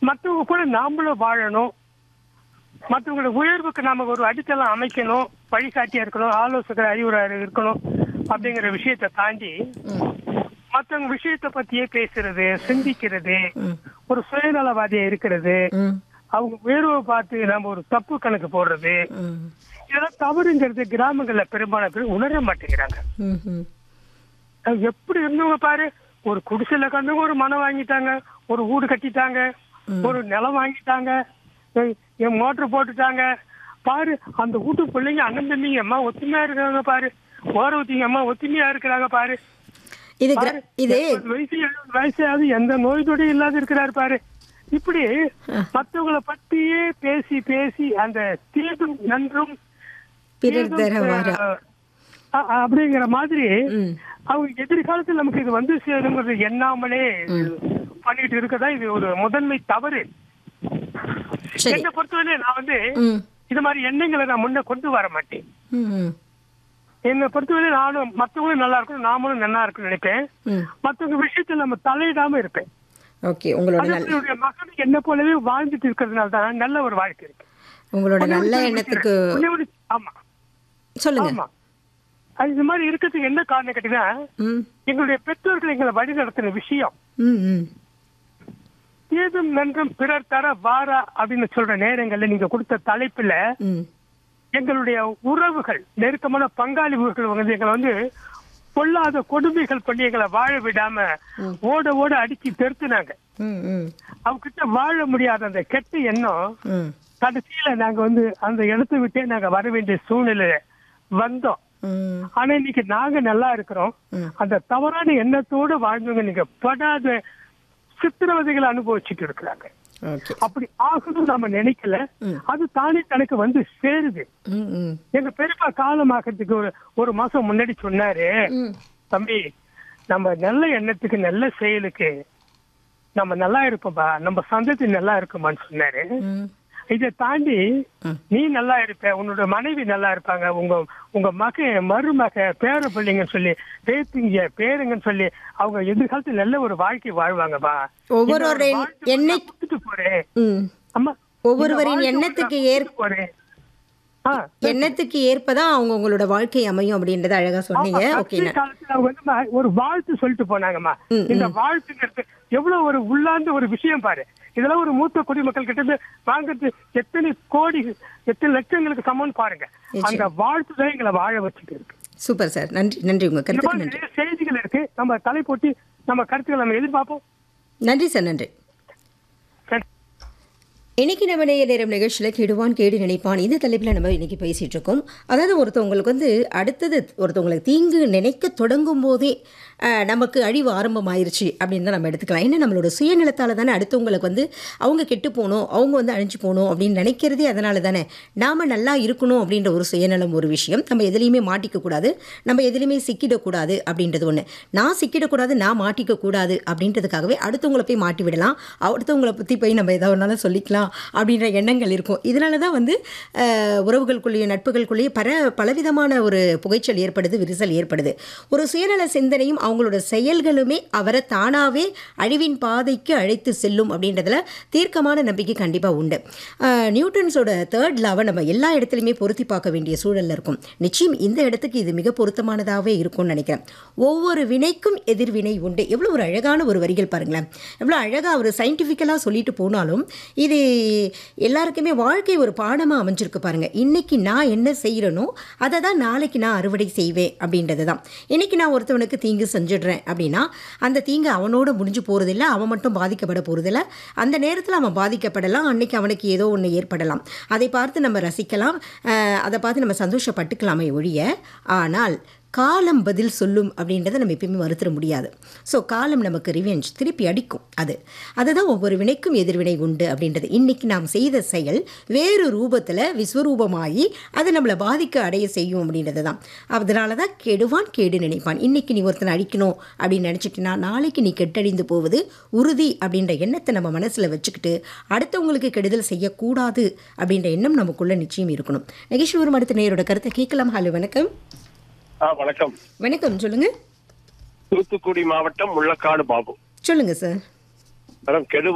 மற்றவங்க கூட நாமளும் வாழணும் மற்றவங்களோட உயர்வுக்கு நாம ஒரு அடித்தளம் அமைக்கணும் வழிகாட்டியா இருக்கணும் ஆலோசகர் அறிவுரை இருக்கணும் அப்படிங்கிற விஷயத்தை தாண்டி மற்றவங்க விஷயத்தை பத்தியே பேசுறது சிந்திக்கிறது ஒரு சுயநலவாதியா இருக்கிறது ம் அவங்க உயர்வை பார்த்து நம்ம ஒரு தப்பு கணக்கு போடுறது ம் இதெல்லாம் தவறுங்கிறது கிராமங்கள்ல பெரும்பாலான பேர் உணர மாட்டேங்கிறாங்க ம் ம் அது எப்படி இருந்தவங்க பாரு ஒரு குடிசையில கண்டவங்க ஒரு மனம் வாங்கிட்டாங்க ஒரு வீடு கட்டிட்டாங்க ஒரு நிலம் வாங்கிட்டாங்க எ- என் மோட்டர் போட்டுட்டாங்க பாரு அந்த வீட்டு பிள்ளைங்க அண்ணன் தம்பிங்க அம்மா ஒத்துமையா இருக்காங்க பாரு ஓரவத்திங்க அம்மா ஒத்துமையா இருக்கிறாங்க பாரு இது கிர- பாரு, இது எண்பது வயசு எழுபது வயசாவது எந்த நோய் நொடியும் இல்லாத இருக்கிறாரு பாரு இப்படி மத்தவங்கள பத்தியே பேசி பேசி அந்த தீதும் நன்றும் பிறர் தீதும், தர வாரா. அஹ், அ- அப்படிங்கிற மாதிரி ம் அவங்க எதிர்காலத்தில் நமக்கு இது வந்து சேருங்கிறது எண்ணாமலே பண்ணிட்டு இருக்கதா இது ஒரு முதன்மை தவறு சரி என்னை பொறுத்தவரை நான் வந்து ம் இது மாதிரி எண்ணங்களை நான் முன்ன கொண்டு வர மாட்டேன் ம் ம் என்னை பொறுத்தவரை நானும் மத்தவங்களும் நல்லா இருக்கணும் நாமளும் நல்லா இருக்கணும்னு நினைப்பேன் ம் மத்தவங்க விஷயத்துல நம்ம தலையிடாம இருப்பேன் ஓகே உங்களோட அது நல்ல என்னுடைய மகன் என்ன போலவே வாழ்ந்துட்டு இருக்கிறதுனால தான் நல்ல ஒரு வாழ்க்கை இருக்கு உங்களோட ஒண்ணே நல்ல ஒண்ணு எண்ணத்துக்கு ஒண்ணே ஒண்ணு- ஆமா சொல்லுங்க ஆமா அது இந்த மாதிரி இருக்கிறதுக்கு என்ன காரணம் கேட்டீங்கன்னா ம் எங்களுடைய பெற்றோர்கள் எங்களை வழி நடத்தின விஷயம் ம் ம் ஏதும் நன்றும் பிறர் தர வாரா அப்படின்னு சொல்ற நேரங்கள்ல நீங்க கொடுத்த தலைப்புல ம் எங்களுடைய உறவுகள் நெருக்கமான பங்காளி உறவுகள் வந்து எங்களை வந்து பொல்லாத கொடுமைகள் பண்ணி எங்களை வாழ விடாம ஓட ஓட அடிச்சு தெருத்துனாங்க ம் ம் அவங்க கிட்ட வாழ முடியாத அந்த கெட்ட எண்ணம் ம் கடைசியில நாங்க வந்து அந்த இடத்தை விட்டே நாங்க வர வேண்டிய சூழ்நிலை வந்தோம் ம் ஆனா இன்னைக்கு நாங்க நல்லா இருக்கிறோம் ம். அந்த தவறான எண்ணத்தோடு வாழ்ந்தவங்க நீங்க படாத சித்திரவதைகளை அனுபவிச்சுட்டு இருக்கிறாங்க ஓகே அப்படி ஆகணும் நம்ம நினைக்கல அது தானே தனக்கு வந்து சேருது ம் ம் எங்க பெரியப்பா காலமாக்கிறதுக்கு ஒரு ஒரு மாசம் முன்னாடி சொன்னாரு ம் தம்பி நம்ம நல்ல எண்ணத்துக்கு நல்ல செயலுக்கு நம்ம நல்லா இருப்போம்பா நம்ம சந்ததி நல்லா இருக்குமான்னு சொன்னாரு ம் இதை தாண்டி ம். நீ நல்லா இருப்ப உன்னோட மனைவி நல்லா இருப்பாங்க உங்க உங்க மக மருமக பேர பிள்ளைங்கன்னு சொல்லி பேத்திங்க பேருங்கன்னு சொல்லி அவங்க எதிர்காலத்துல நல்ல ஒரு வாழ்க்கை வாழ்வாங்கப்பா ஒவ்வொருவரின் எண்ணெய் கொடுத்துட்டு போறேன் ம் அம்மா ஒவ்வொருவரின் இந்த வாழ்க்கை எண்ணத்துக்கு நான் ஏற் கொடுத்துட்டு போறேன் ஆ, எண்ணத்துக்கு ஏற்பதான் அவங்க உங்களோட வாழ்க்கை அமையும் அப்படின்றத அழகா சொன்னீங்க ஆமா, ஓகே கடைசி காலத்துல அவங்க வந்து ம- ஒரு வாழ்த்து சொல்லிட்டு போனாங்கம்மா இந்த வாழ்த்துங்கிறது எவ்வளவு ஒரு உள்ளார்ந்த ஒரு விஷயம் பாரு இதெல்லாம் ஒரு மூத்த குடிமக்கள் கிட்ட இருந்து வாங்குறது எத்தனை கோடி எத்தனை லட்சங்களுக்கு சமம்னு பாருங்க அந்த வாழ்த்து தான் எங்களை வாழ வச்சுட்டு இருக்கு சூப்பர் சார் நன்றி நன்றி உங்க இந்த கருத்துக்கு மாதிரி நன்றி நிறைய செய்திகள் இருக்கு நம்ம தலை போட்டு நம்ம கருத்துக்களை நம்ம எதிர்பார்ப்போம் நன்றி சார் நன்றி சரி. இன்னைக்கு நம்ம நேய நேரம் நிகழ்ச்சியில் கெடுவான் கேடு நினைப்பான் இந்த தலைப்பில் நம்ம இன்னைக்கு பேசிட்டு இருக்கோம் அதாவது ஒருத்தவங்களுக்கு வந்து அடுத்தது ஒருத்தவங்களுக்கு தீங்கு நினைக்க தொடங்கும் போதே அஹ், நமக்கு அழிவு ஆரம்பமாயிருச்சு அப்படின்னு தான் நம்ம எடுத்துக்கலாம் ஏன்னா நம்மளோட சுயநலத்தால் தானே அடுத்தவங்களுக்கு வந்து அவங்க கெட்டு போகணும் அவங்க வந்து அழிஞ்சு போகணும் அப்படின்னு நினைக்கிறதே அதனால தானே நாம் நல்லா இருக்கணும் அப்படின்ற ஒரு சுயநலம் ஒரு விஷயம் நம்ம எதுலேயுமே மாட்டிக்கக்கூடாது நம்ம எதுலேயுமே சிக்கிடக்கூடாது அப்படின்றது ஒன்று நான் சிக்கிடக்கூடாது நான் மாட்டிக்கக்கூடாது அப்படின்றதுக்காகவே அடுத்தவங்கள போய் மாட்டி விடலாம் அடுத்தவங்கள பற்றி போய் நம்ம எதாவது ஒன்றாலும் சொல்லிக்கலாம் அப்படின்ற எண்ணங்கள் இருக்கும் இதனால தான் வந்து அஹ், உறவுகளுக்குள்ளேயும் நட்புகளுக்குள்ளேயே பல பலவிதமான ஒரு புகைச்சல் ஏற்படுது விரிசல் ஏற்படுது ஒரு சுயநல சிந்தனையும் அவங்களோட செயல்களுமே அவரை தானாகவே அழிவின் பாதைக்கு அழைத்து செல்லும் அப்படின்றதுல தீர்க்கமான நம்பிக்கை கண்டிப்பாக உண்டு அஹ், நியூட்டன்ஸோட தேர்ட் லாவை நம்ம எல்லா இடத்துலையுமே பொருத்தி பார்க்க வேண்டிய சூழல்ல இருக்கும் நிச்சயம் இந்த இடத்துக்கு இது மிக பொருத்தமானதாகவே இருக்கும்னு நினைக்கிறேன் ஒவ்வொரு வினைக்கும் எதிர்வினை உண்டு எவ்வளோ ஒரு அழகான ஒரு வரிகள் பாருங்களேன் எவ்வளோ அழகாக அவர் சயின்டிஃபிக்கலாக சொல்லிட்டு போனாலும் இது எல்லாருக்குமே வாழ்க்கை ஒரு பாடமாக அமைஞ்சிருக்கு பாருங்க இன்னைக்கு நான் என்ன செய்கிறேனோ அதை தான் நாளைக்கு நான் அறுவடை செய்வேன் அப்படின்றது தான் இன்னைக்கு நான் ஒருத்தவனுக்கு தீங்கு செஞ்சிடுறேன் அப்படின்னா அந்த தீங்கு அவனோட முடிஞ்சு போகிறதில்ல அவன் மட்டும் பாதிக்கப்பட போகிறதில்ல அந்த நேரத்தில் அவன் பாதிக்கப்படலாம் அன்னைக்கு அவனுக்கு ஏதோ ஒன்று ஏற்படலாம் அதை பார்த்து நம்ம ரசிக்கலாம் அஹ், அதை பார்த்து நம்ம சந்தோஷப்பட்டுக்கலாமே ஒழிய ஆனால் காலம் பதில் சொல்லும் அப்படின்றத நம்ம எப்பயுமே மறுத்துட முடியாது ஸோ காலம் நமக்கு ரிவெஞ்ச் திருப்பி அடிக்கும் அது அதுதான் ஒவ்வொரு வினைக்கும் எதிர்வினை உண்டு அப்படின்றது இன்னைக்கு நாம் செய்த செயல் வேறு ரூபத்தில் விஸ்வரூபமாகி அது நம்மளை பாதிக்க அடைய செய்யும் அப்படின்றது தான் அதனால தான் கெடுவான் கேடு நினைப்பான் இன்னைக்கு நீ ஒருத்தனை அழிக்கணும் அப்படின்னு நினச்சிட்டினா நாளைக்கு நீ கெட்டழிந்து போவது உறுதி அப்படின்ற எண்ணத்தை நம்ம மனசில் வச்சுக்கிட்டு அடுத்தவங்களுக்கு கெடுதல் செய்யக்கூடாது அப்படின்ற எண்ணம் நமக்குள்ள நிச்சயம் இருக்கணும் நகேஸ்வரம் அடுத்த நேரோட கருத்தை கேட்கலாம் ஹலோ வணக்கம் ஆ வணக்கம் வணக்கம் சொல்லுங்க தூத்துக்குடி மாவட்டம் முள்ளக்காடு பாபு சொல்லுங்க சார் மேடம் கெடு